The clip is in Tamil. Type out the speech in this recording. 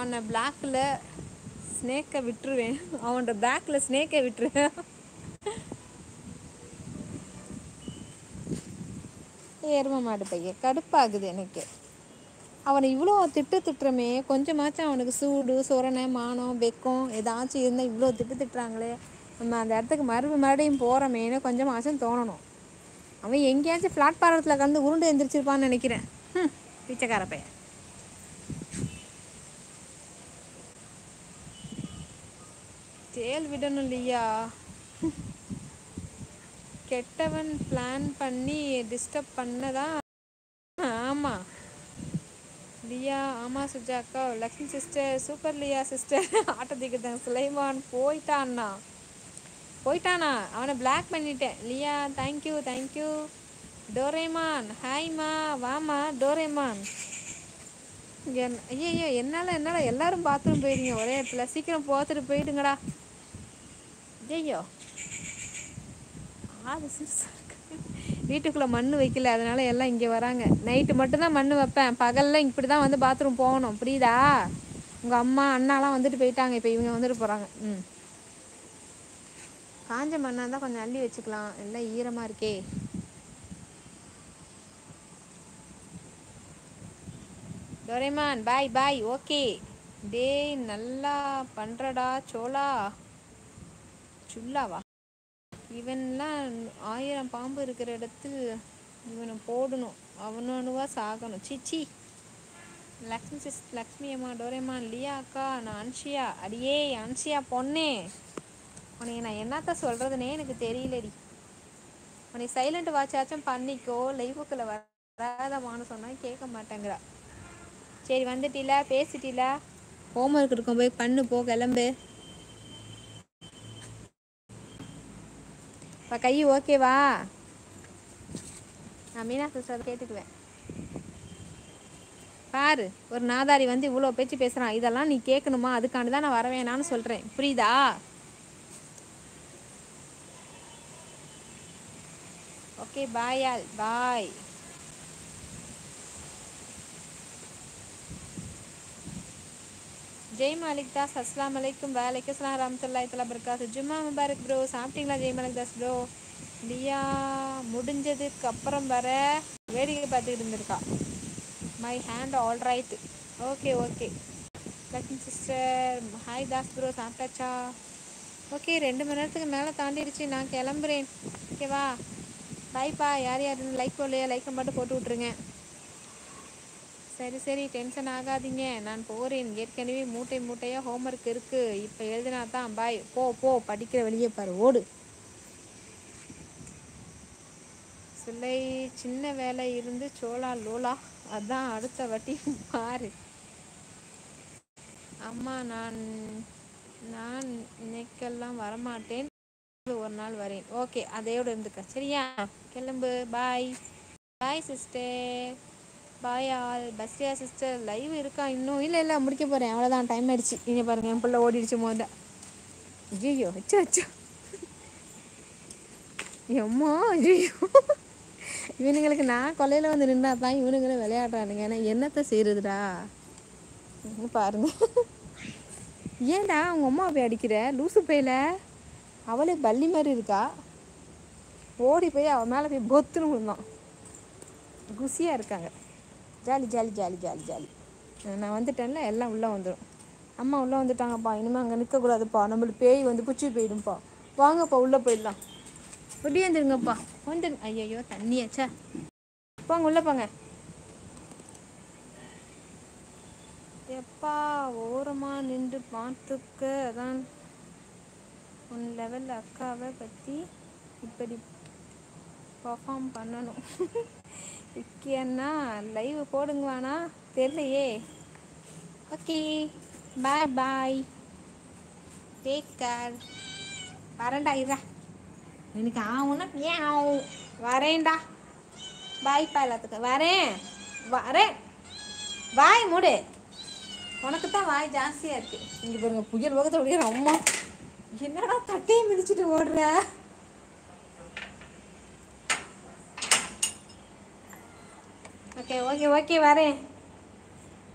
அவனை பிளாக்கில் ஸ்னேக்கை விட்டுருவேன் அவனோட பேக்கில் ஸ்னேக்கை விட்டுருவேன் எரும மாடு பையன் கடுப்பாகுது எனக்கு அவனை இவ்வளோ திட்டு திட்டுறமே கொஞ்சமாச்சும் அவனுக்கு சூடு சொரணை மானம் வெக்கம் ஏதாச்சும் இருந்தால் இவ்வளோ திட்டு திட்டுறாங்களே நம்ம அந்த இடத்துக்கு மறுபடி மறுபடியும் போகிறோமேனு கொஞ்சமாச்சும் தோணணும் அவன் எங்கேயாச்சும் பிளாட்பாரத்தில் கலந்து உருண்டு எந்திரிச்சிருப்பான்னு நினைக்கிறேன் ம் பிச்சைக்கார பையன் தேல் விடணும் இல்லையா கெட்டவன் பிளான் பண்ணி டிஸ்டர்ப் பண்ணதா ஆமாம் லியா ஆமாம் சுஜாக்கா Lakshmi sister super Liya sister ஆட்டத்துக்கு சுலைமான் போயிட்டான்னா போயிட்டானா அவனை பிளாக் பண்ணிட்டேன் லியா தேங்க்யூ தேங்க்யூ டோரேமான் ஹாய்மா வாமா டோரேமான் என் ஐயோ என்னால் என்னால் எல்லாரும் பாத்ரூம் போயிடுங்க ஒரே இடத்துல சீக்கிரம் போத்துட்டு போயிடுங்கடா ஐயோ ஆறு சிறுசா இருக்கு. வீட்டுக்குள்ளே மண் வைக்கல அதனால எல்லாம் இங்கே வராங்க நைட்டு மட்டும்தான் மண் வைப்பேன் பகலில் இப்படி தான் வந்து பாத்ரூம் போகணும் புரியுதா உங்கள் அம்மா அண்ணாலாம் வந்துட்டு போயிட்டாங்க இப்போ இவங்க வந்துட்டு போகிறாங்க ம் காஞ்ச மண்ணாக இருந்தால் கொஞ்சம் அள்ளி வச்சுக்கலாம் எல்லாம் ஈரமாக இருக்கே டோரேமான் பாய் பாய் ஓகே டேய் நல்லா பண்ணுறடா சோலா சுல்லாவா இவன்லாம் ஆயிரம் பாம்பு இருக்கிற இடத்தில் இவனை போடணும் அவனவனுவா சாகணும் சிச்சி லக்ஷ்மி சிஸ் லக்ஷ்மி அம்மா டோரேமான் லியா அக்கா நான் அன்ஷியா அடியே அன்ஷியா பொண்ணே உனக்கு நான் என்னத்த சொல்கிறதுனே எனக்கு தெரியலடி உன்னை சைலண்ட் வாட்சாச்சும் பண்ணிக்கோ லைவுக்குள்ளே வராதமான்னு சொன்னால் கேட்க மாட்டேங்கிறா சரி வந்துட்டில பேசிட்டில ஹோம்ஒர்க் இருக்கும் போய் பண்ணு போ கிளம்பு இப்போ கை ஓகேவா நான் மீனா சிஸ்டர் கேட்டுக்குவேன் பாரு ஒரு நாதாரி வந்து இவ்வளோ பேச்சு பேசுகிறான் இதெல்லாம் நீ கேட்கணுமா அதுக்காண்டி தான் நான் வர வேணாம்னு சொல்கிறேன் புரியுதா okay bye all bye Jai Malik Das அஸ்லாம் வலைக்கும் வேலைக்கு அஸ்லாம் ரஹமத்துல்லாஹி தலா பர்காத்து ஜும்மா முபாரக் ப்ரோ சாப்பிட்டீங்களா ஜெய் மாலிக் தாஸ் ப்ரோ லியா முடிஞ்சதுக்கு அப்புறம் வர வேடிக்கை பார்த்துக்கிட்டு இருந்திருக்கா my hand all right okay okay Lakshmi sister hi Das bro சாப்பிட்டாச்சா ஓகே ரெண்டு மணி நேரத்துக்கு மேலே தாண்டிடுச்சு நான் கிளம்புறேன் ஓகேவா பாய்ப்பா யார் யார் லைக் போடலையா லைக்கை மட்டும் போட்டு விட்ருங்க சரி சரி டென்ஷன் ஆகாதீங்க நான் போகிறேன் ஏற்கனவே மூட்டை மூட்டையாக ஹோம்ஒர்க் இருக்குது இப்போ எழுதினா தான் பாய் போ போ படிக்கிற வெளியே பாரு ஓடு சிலை சின்ன வேலை இருந்து சோளா லோலா அதான் அடுத்த வாட்டி பாரு அம்மா நான் நான் இன்னைக்கெல்லாம் வரமாட்டேன் ஒரு நாள் வரேன் ஓகே அதையோட இருந்துக்க சரியா கிளம்பு bye bye sister bye all Basriya sister live இருக்கா இன்னும் இல்லை இல்லை முடிக்க போகிறேன் அவ்வளோதான் டைம் ஆயிடுச்சு இங்கே பாருங்க என் பிள்ளை ஓடிடுச்சு மோத ஐயோ அச்சோ அச்சோ எம்மா ஐயோ இவனுங்களுக்கு நான் கொலையில் வந்து நின்றா தான் இவனுங்களும் விளையாடுறானுங்க ஏன்னா என்னத்தை செய்யறதுடா இங்க பாருங்க ஏன்டா அவங்க அம்மா போய் அடிக்கிற லூசு போயில அவளே பள்ளி மாதிரி இருக்கா ஓடி போய் அவன் மேலே போய் பொத்துன்னு விழுந்தான் குசியாக இருக்காங்க jolly jolly jolly jolly jolly நான் வந்துட்டேன்ல எல்லாம் உள்ளே வந்துடும் அம்மா உள்ளே வந்துட்டாங்கப்பா இனிமேல் அங்கே நிற்கக்கூடாதுப்பா நம்மளுக்கு பேய் வந்து பிடிச்சி போயிடும்ப்பா வாங்கப்பா உள்ளே போயிடலாம் ஒடியாந்துருங்கப்பா வந்துரு ஐயோ தண்ணியாச்சா போங்க உள்ளே போங்க எப்பா ஓரமாக நின்று பார்த்துக்க அதான் உன் லெவல் அக்காவை பற்றி இப்படி பர்ஃபார்ம் பண்ணணும் விக்கியண்ணா லைவ் போடுங்கவானா தெரியலையே okay bye bye take care வரேன்டா இரா எனக்கு ஆகும்னா ஏன் ஆகும் வரேன்டா பாய்ப்பா எல்லாத்துக்கும் வரேன் வரேன் வாய் மூடு உனக்கு தான் வாய் ஜாஸ்தியாக இருக்கு இங்கே பாருங்க புயல் பக்கத்தில் ஓடுகிற அம்மா என்னடா தட்டையை மிதிச்சிட்டு ஓடுற ஓகே ஓகே ஓகே வரேன்